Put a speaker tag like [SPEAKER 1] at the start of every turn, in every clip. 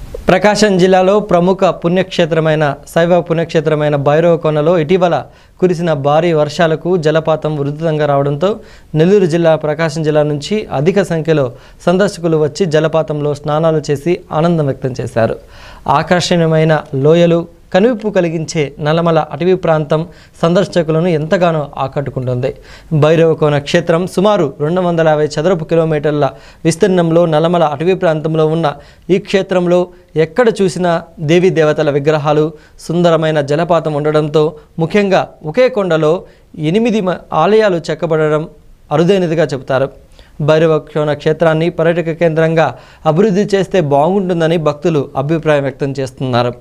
[SPEAKER 1] ప్రకాశం జిల్లాలో ప్రముఖ పుణ్యక్షేత్రమైన శైవ పుణ్యక్షేత్రమైన భైరవ కొండలో ఇటీవల కురిసిన భారీ వర్షాలకు జలపాతం ఉధృతంగా రావడంతో నెల్లూరు జిల్లా ప్రకాశం జిల్లా నుంచి అధిక సంఖ్యలో సందర్శకులు వచ్చి జలపాతంలో స్నానాలు చేసి ఆనందం వ్యక్తం చేశారు ఆకర్షణీయమైన లోయలు కనువిప్పు కలిగించే నల్లమల అటవీ ప్రాంతం సందర్శకులను ఎంతగానో ఆకట్టుకుంటుంది భైరవకోన క్షేత్రం సుమారు రెండు వందల యాభై చదరపు కిలోమీటర్ల విస్తీర్ణంలో నల్లమల అటవీ ప్రాంతంలో ఉన్న ఈ క్షేత్రంలో ఎక్కడ చూసినా దేవీ దేవతల విగ్రహాలు సుందరమైన జలపాతం ఉండడంతో ముఖ్యంగా ఒకే కొండలో ఎనిమిది మ- ఆలయాలు చెక్కబడడం అరుదైనదిగా చెబుతారు భైరవక్షోణ క్షేత్రాన్ని పర్యాటక కేంద్రంగా అభివృద్ధి చేస్తే బాగుంటుందని భక్తులు అభిప్రాయం వ్యక్తం చేస్తున్నారు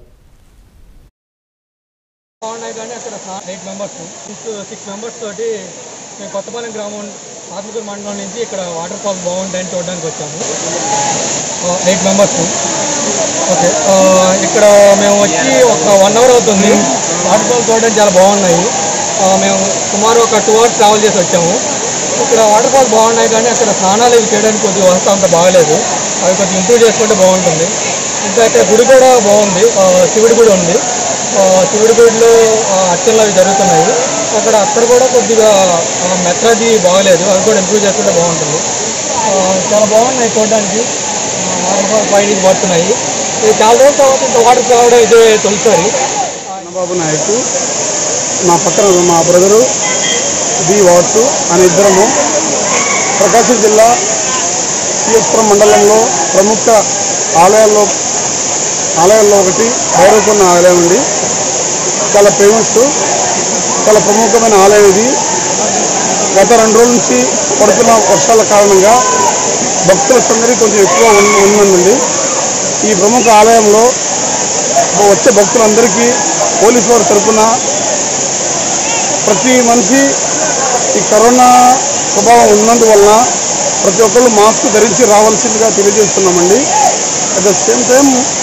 [SPEAKER 2] బాగున్నాయి కానీ అక్కడ eight members six six members తోటి మేము కొత్తపాలెం గ్రామం ఆత్మకూరు మండలం నుంచి ఇక్కడ వాటర్ ఫాల్స్ బాగుంటాయని చూడడానికి వచ్చాము ఎయిట్ మెంబర్స్ ఓకే ఆ, ఇక్కడ మేము వచ్చి ఒక వన్ అవర్ అవుతుంది వాటర్ ఫాల్స్ చూడడానికి చాలా బాగున్నాయి ఆ, మేము సుమారు ఒక టూ అవర్స్ ట్రావెల్ చేసి వచ్చాము ఇక్కడ వాటర్ ఫాల్స్ బాగున్నాయి కానీ అక్కడ స్నానాలు ఇవి చేయడానికి కొద్దిగా వ్యవస్థ అంత బాగలేదు అవి కొంచెం ఇంప్రూవ్ చేసుకుంటే బాగుంటుంది ఇంకా ఇక్కడ గుడి కూడా బాగుంది ఆ, శివుడి గుడి ఉంది ఆ, శివుడి గుడిలో ఆ, అర్చనలు అవి జరుగుతున్నాయి అక్కడ అక్కడ కూడా కొద్దిగా మెట్రాది బాగలేదు అవి కూడా ఇంప్రూవ్ చేసుకుంటే బాగుంటుంది ఆ, చాలా బాగున్నాయి చూడడానికి వాటర్ ఫాల్ పైన పడుతున్నాయి ఇది చాలా రోజుల తర్వాత ఇంత వాటర్ రావడం ఇదే తొలిసారి
[SPEAKER 3] అన్నబాబు నాయకు నా పక్కన మా బ్రదరు బి వాసు అని ఇద్దరము ప్రకాశం జిల్లా సిఎస్పురం మండలంలో ప్రముఖ ఆలయాల్లో ఆలయాల్లో ఒకటి భైరవకొన్న ఆలయం ఉంది చాలా ఫేమస్ చాలా ప్రముఖమైన ఆలయం ఇది గత రెండు రోజుల నుంచి పడుతున్న వర్షాల కారణంగా భక్తుల సందడి కొంచెం ఎక్కువ ఉన్- ఉందండి ఈ ప్రముఖ ఆలయంలో వచ్చే భక్తులందరికీ పోలీసు వారి తరఫున ప్రతి మనిషి ఈ కరోనా స్వభావం ఉన్నందువలన ప్రతి ఒక్కళ్ళు మాస్క్ ధరించి రావాల్సిందిగా తెలియజేస్తున్నామండి అట్ ద సేమ్ టైం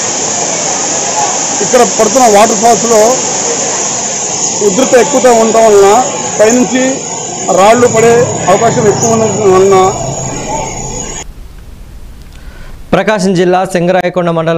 [SPEAKER 3] ఇక్కడ పడుతున్న వాటర్ ఫాల్స్లో ఉధృత ఎక్కువగా ఉండటం వలన పైనుంచి రాళ్ళు పడే అవకాశం ఎక్కువ ఉండటం వలన
[SPEAKER 1] ప్రకాశం జిల్లా సింగరాయకొండ మండలం